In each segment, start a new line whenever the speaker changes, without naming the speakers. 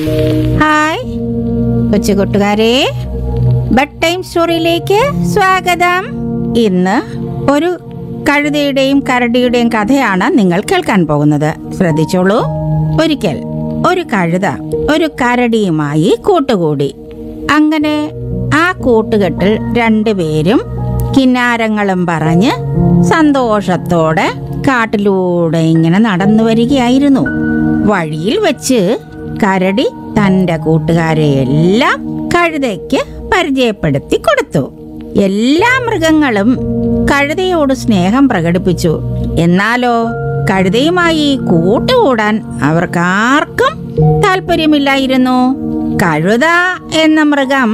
hi കൊച്ചു കൂട്ടുകാരെ bud time സ്റ്റോറിയിലേക്ക് സ്വാഗതം ഇന്ന് ഒരു കഴുതയുടെയും കരടിയുടെയും കഥയാണ് നിങ്ങൾ കേൾക്കാൻ പോകുന്നത് ശ്രദ്ധിച്ചോളൂ ഒരിക്കൽ ഒരു കഴുത ഒരു കരടിയുമായി കൂട്ടുകൂടി അങ്ങനെ ആ കൂട്ടുകെട്ടിൽ രണ്ടുപേരും കിന്നാരങ്ങളും പറഞ്ഞ് സന്തോഷത്തോടെ കാട്ടിലൂടെ ഇങ്ങനെ നടന്നു വരികയായിരുന്നു വഴിയിൽ വെച്ച് കരടി തന്റെ കൂട്ടുകാരെ എല്ലാം കഴുതയ്ക്ക് പരിചയപ്പെടുത്തി കൊടുത്തു എല്ലാ മൃഗങ്ങളും കഴുതയോട് സ്നേഹം പ്രകടിപ്പിച്ചു എന്നാലോ കഴുതയുമായി കൂട്ടുകൂടാൻ അവർക്കാർക്കും താല്പര്യമില്ലായിരുന്നു കഴുത എന്ന മൃഗം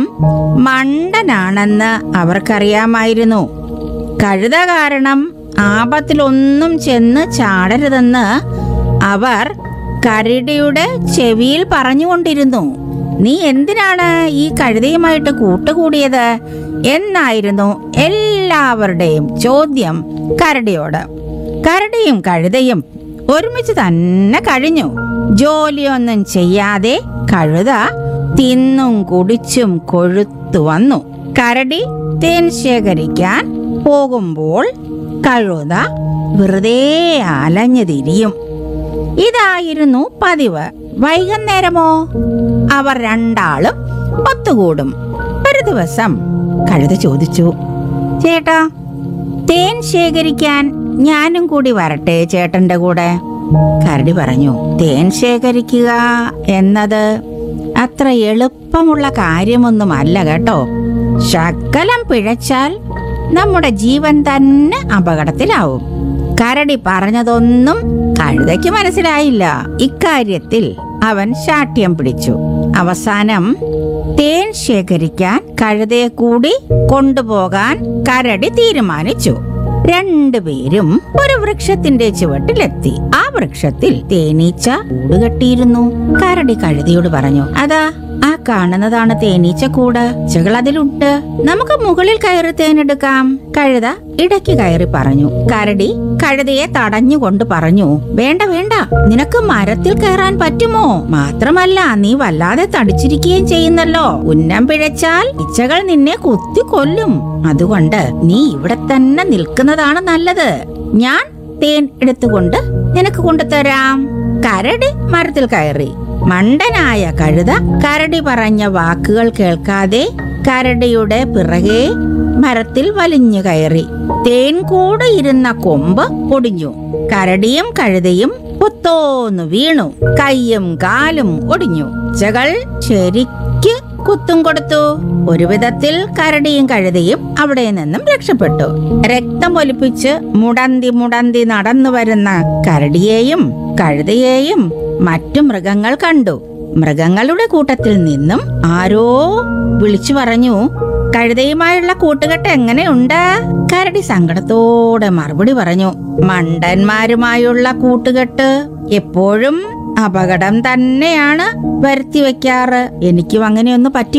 മണ്ടനാണെന്ന് അവർക്കറിയാമായിരുന്നു കഴുത കാരണം ആപത്തിലൊന്നും ചെന്ന് ചാടരുതെന്ന് അവർ കരടിയുടെ ചെവിയിൽ പറഞ്ഞുകൊണ്ടിരുന്നു നീ എന്തിനാണ് ഈ കഴുതയുമായിട്ട് കൂട്ടുകൂടിയത് എന്നായിരുന്നു എല്ലാവരുടെയും ചോദ്യം കരടിയോട് കരടിയും കഴുതയും ഒരുമിച്ച് തന്നെ കഴിഞ്ഞു ജോലിയൊന്നും ചെയ്യാതെ കഴുത തിന്നും കുടിച്ചും കൊഴുത്തു വന്നു കരടി തേൻ ശേഖരിക്കാൻ പോകുമ്പോൾ കഴുത വെറുതെ അലഞ്ഞു തിരിയും ഇതായിരുന്നു പതിവ് വൈകുന്നേരമോ അവർ രണ്ടാളും ഒത്തുകൂടും ഒരു ദിവസം കഴുത ചോദിച്ചു ചേട്ടാ തേൻ ശേഖരിക്കാൻ ഞാനും കൂടി വരട്ടെ ചേട്ടന്റെ കൂടെ കരടി പറഞ്ഞു തേൻ ശേഖരിക്കുക എന്നത് അത്ര എളുപ്പമുള്ള കാര്യമൊന്നുമല്ല കേട്ടോ ശകലം പിഴച്ചാൽ നമ്മുടെ ജീവൻ തന്നെ അപകടത്തിലാവും കരടി പറഞ്ഞതൊന്നും കഴുതയ്ക്ക് മനസ്സിലായില്ല ഇക്കാര്യത്തിൽ അവൻ ശാഠ്യം പിടിച്ചു അവസാനം തേൻ ശേഖരിക്കാൻ കഴുതയെ കൂടി കൊണ്ടുപോകാൻ കരടി തീരുമാനിച്ചു രണ്ടുപേരും ഒരു വൃക്ഷത്തിന്റെ ചുവട്ടിലെത്തി ആ വൃക്ഷത്തിൽ തേനീച്ച കൂടുകെട്ടിയിരുന്നു കരടി കഴുതയോട് പറഞ്ഞു അതാ ആ കാണുന്നതാണ് തേനീച്ച കൂട് ചെകൾ അതിലുണ്ട് നമുക്ക് മുകളിൽ കയറി തേനെടുക്കാം കഴുത ഇടയ്ക്ക് കയറി പറഞ്ഞു കരടി കഴുതയെ തടഞ്ഞുകൊണ്ട് പറഞ്ഞു വേണ്ട വേണ്ട നിനക്ക് മരത്തിൽ കയറാൻ പറ്റുമോ മാത്രമല്ല നീ വല്ലാതെ തടിച്ചിരിക്കുകയും ചെയ്യുന്നല്ലോ ഉന്നം പിഴച്ചാൽ ഇച്ചകൾ നിന്നെ കുത്തി കൊല്ലും അതുകൊണ്ട് നീ ഇവിടെ തന്നെ നിൽക്കുന്നതാണ് നല്ലത് ഞാൻ തേൻ എടുത്തുകൊണ്ട് നിനക്ക് കൊണ്ടുതരാം കരടി മരത്തിൽ കയറി മണ്ടനായ കഴുത കരടി പറഞ്ഞ വാക്കുകൾ കേൾക്കാതെ കരടിയുടെ പിറകെ മരത്തിൽ വലിഞ്ഞു കയറി തേൻകൂട് ഇരുന്ന കൊമ്പ് ഒടിഞ്ഞു കരടിയും കഴുതയും കുത്തോന്നു വീണു കൈയും കാലും ഒടിഞ്ഞു ചകൾ ശരിക്ക് കുത്തും കൊടുത്തു ഒരു വിധത്തിൽ കരടിയും കഴുതയും അവിടെ നിന്നും രക്ഷപ്പെട്ടു രക്തം ഒലിപ്പിച്ച് മുടന്തി മുടന്തി നടന്നു വരുന്ന കരടിയെയും കഴുതയെയും മറ്റു മൃഗങ്ങൾ കണ്ടു മൃഗങ്ങളുടെ കൂട്ടത്തിൽ നിന്നും ആരോ വിളിച്ചു പറഞ്ഞു കഴുതയുമായുള്ള കൂട്ടുകെട്ട് എങ്ങനെയുണ്ട് കരടി സങ്കടത്തോടെ മറുപടി പറഞ്ഞു മണ്ടന്മാരുമായുള്ള കൂട്ടുകെട്ട് എപ്പോഴും അപകടം തന്നെയാണ് വരുത്തി വെക്കാറ് എനിക്കും അങ്ങനെയൊന്ന് പറ്റി